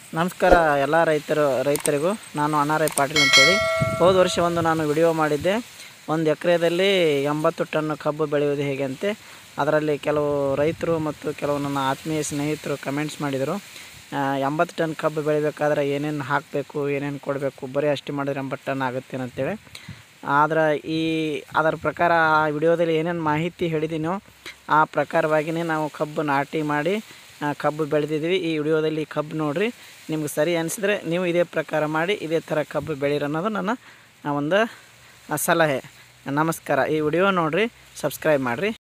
ನಮಸ್ಕಾರ ಎಲ್ಲ ರೈತರು ರೈತರಿಗೂ ನಾನು ಅಣ್ಣಾರೈ ಪಾಟೀಲ್ ಅಂತೇಳಿ ಹೋದ ವರ್ಷ ಒಂದು ನಾನು ವಿಡಿಯೋ ಮಾಡಿದ್ದೆ ಒಂದು ಎಕರೆದಲ್ಲಿ ಎಂಬತ್ತು ಟನ್ ಕಬ್ಬು ಬೆಳೆಯುವುದು ಹೇಗೆ ಅಂತೆ ಅದರಲ್ಲಿ ಕೆಲವು ರೈತರು ಮತ್ತು ಕೆಲವು ನನ್ನ ಆತ್ಮೀಯ ಸ್ನೇಹಿತರು ಕಮೆಂಟ್ಸ್ ಮಾಡಿದರು ಆ, ಎಂಬತ್ತು ಟನ್ ಕಬ್ಬು ಬೆಳಿಬೇಕಾದ್ರೆ ಏನೇನು ಹಾಕಬೇಕು ಏನೇನು ಕೊಡಬೇಕು ಬರೀ ಅಷ್ಟು ಮಾಡಿದ್ರೆ ಎಂಬತ್ತು ಟನ್ ಆಗುತ್ತೆ ಅಂತೇಳಿ ಆದ್ರೆ ಈ ಅದರ ಪ್ರಕಾರ ಆ ವಿಡಿಯೋದಲ್ಲಿ ಏನೇನು ಮಾಹಿತಿ ಹೇಳಿದ್ದೀನೋ ಆ ಪ್ರಕಾರವಾಗಿಯೇ ನಾವು ಕಬ್ಬು ನಾಟಿ ಮಾಡಿ ಆ, ಕಬ್ಬು ಬೆಳೆದಿದ್ದೀವಿ ಈ ವಿಡಿಯೋದಲ್ಲಿ ಕಬ್ಬು ನೋಡಿರಿ ನಿಮ್ಗೆ ಸರಿ ಅನಿಸಿದ್ರೆ ನೀವು ಇದೇ ಪ್ರಕಾರ ಮಾಡಿ ಇದೇ ಥರ ಕಬ್ಬು ಬೆಳೀರಿ ಅನ್ನೋದು ನನ್ನ ಆ, ಒಂದು ಆ, ಸಲಹೆ ನಮಸ್ಕಾರ ಈ ವಿಡಿಯೋ ನೋಡಿರಿ ಸಬ್ಸ್ಕ್ರೈಬ್ ಮಾಡಿರಿ